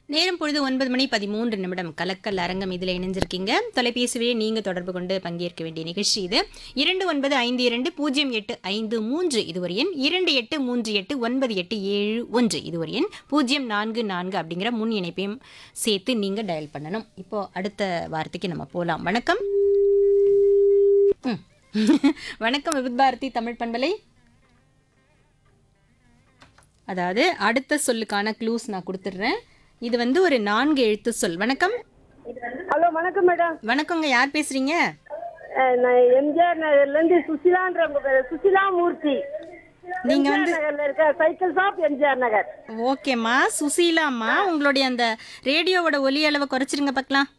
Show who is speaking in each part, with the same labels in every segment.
Speaker 1: நேரம் பொழுது ஒன்பது மணி பதிமூன்று நிமிடம் கலக்கல் அரங்கம் இதில் இணைஞ்சிருக்கீங்க தொலைபேசியிலேயே நீங்கள் தொடர்பு கொண்டு பங்கேற்க வேண்டிய நிகழ்ச்சி இது இரண்டு ஒன்பது ஐந்து இரண்டு பூஜ்ஜியம் எட்டு ஐந்து மூன்று இது ஒரு எண் இரண்டு எட்டு மூன்று எட்டு ஒன்பது எட்டு ஏழு ஒன்று இது ஒரு எண் பூஜ்ஜியம் நான்கு நான்கு அப்படிங்கிற முன் இணைப்பையும் சேர்த்து நீங்கள் டயல் பண்ணணும் இப்போ அடுத்த வார்த்தைக்கு நம்ம போகலாம் வணக்கம் ம். வணக்கம் விபத் பாரதி தமிழ் பண்பலை அதாவது அடுத்த சொல்லுக்கான க்ளூஸ் நான் கொடுத்துட்றேன் இது வந்து ஒரு நான்கு எழுத்து சொல் வணக்கம்
Speaker 2: ஹலோ வணக்கம் மேடம்
Speaker 1: வணக்கங்க யார் பேசுறீங்க
Speaker 2: அஹ் நான் எம்ஜிஆர் நகர்ல இருந்து சுசிலான்றவங்க பேரு சுசிலா மூர்த்தி
Speaker 1: நீங்க
Speaker 2: எம்ஜிஆர்
Speaker 1: வந்து
Speaker 2: நகர்ல இருக்க சைக்கிள் ஷாப் எம்ஜிஆர் நகர்
Speaker 1: ஓகேம்மா சுசீலாம்மா உங்களுடைய அந்த ரேடியோவோட ஒலி அளவை குறைச்சிருங்க பார்க்கலாம்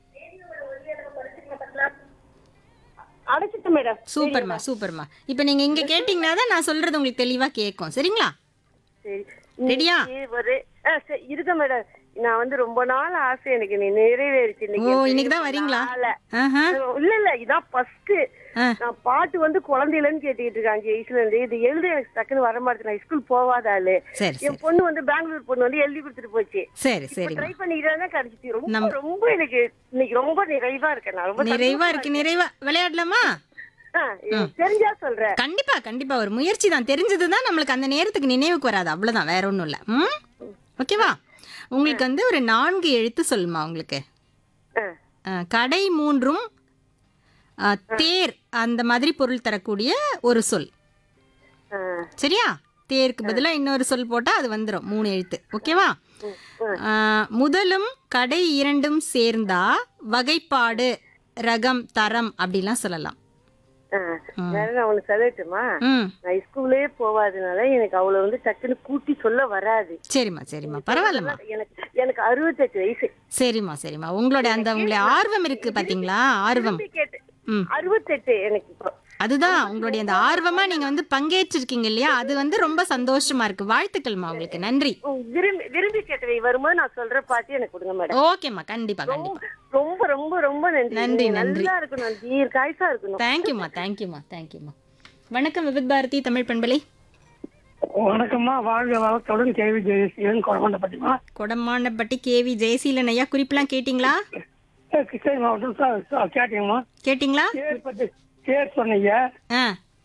Speaker 2: அடைச்சிட்டு மேடம்
Speaker 1: சூப்பர்மா சூப்பர்மா இப்போ நீங்க இங்க கேட்டிங்கன்னா தான் நான் சொல்றது உங்களுக்கு தெளிவா கேட்கும் சரிங்களா
Speaker 2: சரி
Speaker 1: ரெடியா
Speaker 2: இன்னைக்கு ஒரு அஹ் சரி, இருக்க மேடம் நான் வந்து ரொம்ப நாள் ஆசை எனக்கு நீ நிறைவேறிச்சு
Speaker 1: ஓ இன்னைக்கு தான் வரீங்களா
Speaker 2: நாள.
Speaker 1: ஆஹா
Speaker 2: இல்ல இல்ல இதான் ஃபர்ஸ்ட்
Speaker 1: ஆ.
Speaker 2: நான் பாட்டு வந்து குழந்தையிலன்னு கேட்டுக்கிட்டு இருக்கேன் அஞ்சு வயசுல இருந்து இது எழுத எனக்கு டக்குன்னு வர மாட்டேது நான் ஸ்கூல் போகாத ஆளு
Speaker 1: சரி சரி
Speaker 2: என் பொண்ணு வந்து பெங்களூர் பொண்ணு வந்து எழுதி கொடுத்துட்டு போச்சு
Speaker 1: சரி சரிம்மா
Speaker 2: ட்ரை பண்ணிக்கிட்டே தான் கிடைச்சிச்சு ரொம்ப ரொம்ப எனக்கு இன்னைக்கு ரொம்ப நிறைவா இருக்கேன் நான் ரொம்ப
Speaker 1: நிறைவா இருக்கு நிறைவா விளையாடலாமா
Speaker 2: ஆ, தெரிஞ்சா சொல்றேன்
Speaker 1: கண்டிப்பா கண்டிப்பா ஒரு முயற்சி தான் தெரிஞ்சது தான் நம்மளுக்கு அந்த நேரத்துக்கு நினைவுக்கு வராது அவ்வளவுதான் வேற ஒன்றும் இல்லை ம் ஓகேவா உங்களுக்கு வந்து ஒரு நான்கு எழுத்து சொல்லுமா உங்களுக்கு
Speaker 2: ஆ,
Speaker 1: ஆ, கடை மூன்றும் ஆ, தேர் அந்த மாதிரி பொருள் தரக்கூடிய ஒரு சொல்
Speaker 2: ஆ,
Speaker 1: சரியா தேருக்கு பதிலாக இன்னொரு சொல் போட்டால் அது வந்துடும் மூணு எழுத்து ஓகேவா ஆ, முதலும் கடை இரண்டும் சேர்ந்தா வகைப்பாடு ரகம் தரம் அப்படிலாம் சொல்லலாம்
Speaker 2: ஆ. வேற நான் உனக்கு சொல்லட்டுமா
Speaker 1: ம்
Speaker 2: நான் ஸ்கூலே போவாதனால எனக்கு அவளை வந்து டக்குன்னு கூட்டி சொல்ல வராது
Speaker 1: சரிம்மா சரிம்மா பரவாயில்லம்மா
Speaker 2: எனக்கு எனக்கு அறுபத்தெட்டு வயசு
Speaker 1: சரிம்மா சரிம்மா உங்களோட அந்த உங்களுடைய ஆர்வம் இருக்கு பாத்தீங்களா ஆர்வம்
Speaker 2: கேட்டு
Speaker 1: ம்
Speaker 2: அறுபத்தெட்டு எனக்கு இப்போ
Speaker 1: அதுதான் உங்களுடைய அந்த ஆர்வமா நீங்க வந்து பங்கேற்றிருக்கீங்க இல்லையா அது வந்து ரொம்ப சந்தோஷமா இருக்கு வாழ்த்துக்கள்மா உங்களுக்கு நன்றி
Speaker 2: உம், விரும்பி விரும்பி கேட்டவை வரும்போது நான் சொல்ற பாட்டு எனக்கு கொடுங்க மேடம்
Speaker 1: ஓகேம்மா கண்டிப்பா கண்டிப்பா
Speaker 2: ரொம்ப ரொம்ப ரொம்ப நன்றி
Speaker 1: நன்றி,
Speaker 2: நீங்க
Speaker 1: நன்றி.
Speaker 2: நல்லா இருக்கணும் தீர்க்காயசா இருக்கணும்
Speaker 1: தேங்க்யூம்மா தேங்க்யூம்மா தேங்க்யூம்மா வணக்கம் விபித் பாரதி தமிழ் பண்பலை
Speaker 3: வணக்கம்மா வாழ்க வளத்துடன் கேள்வி ஜெயசீலன் குழம்பண்டப்பட்டிமா
Speaker 1: கொடமானப்பட்டி கேவி ஜெயசீலன் ஐயா குறிப்பெல்லாம் கேட்டிங்களா
Speaker 3: கிருஷ்ணகிரி மாவட்டம் ச- ச- கேட்டீங்கம்மா
Speaker 1: கேட்டிங்களா
Speaker 3: தேர் பற்றி தேர் சொன்னீங்க
Speaker 1: ஆ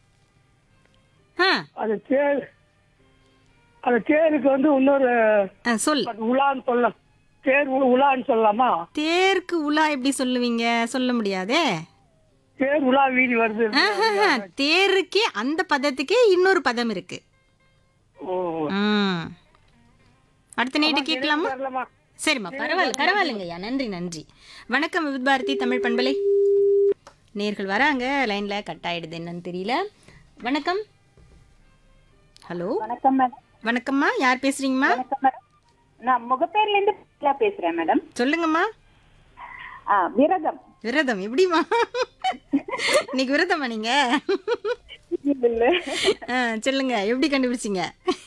Speaker 1: ஆ
Speaker 3: அது தேர் அந்த தேருக்கு வந்து இன்னொரு
Speaker 1: ஆ, சொல்
Speaker 3: உலான்னு சொல்லலாம் தேர் உ- உலான்னு சொல்லலாமா
Speaker 1: தேருக்கு உலா எப்படி சொல்லுவீங்க சொல்ல முடியாதே
Speaker 3: தேர் உலா வீதி வருது
Speaker 1: ஆஹாஹா, தேருக்கே அந்த பதத்துக்கே இன்னொரு பதம் இருக்கு
Speaker 3: ஓ
Speaker 1: ம் அடுத்த நைட்டு கேட்கலாமா
Speaker 3: வரலாமா
Speaker 1: சரிம்மா பரவாயில்ல பரவாயில்லைங்க ஐயா நன்றி நன்றி வணக்கம் வித் பாரதி தமிழ் பண்பலை நேர்கள் வராங்க லைன்ல கட் ஆயிடுது என்னன்னு தெரியல வணக்கம் ஹலோ
Speaker 4: வணக்கம் மேடம்
Speaker 1: வணக்கம்மா யார் பேசுறீங்கம்மா
Speaker 4: வணக்கம் மேடம் நான் முகப்பேர்ல இருந்து பிரியா பேசுறேன் மேடம்
Speaker 1: சொல்லுங்கம்மா
Speaker 4: ஆ விரதம்
Speaker 1: விரதம் எப்படிம்மா இன்னைக்கு விரதமா நீங்க
Speaker 4: இல்ல
Speaker 1: ஆ, சொல்லுங்க எப்படி கண்டுபிடிச்சீங்க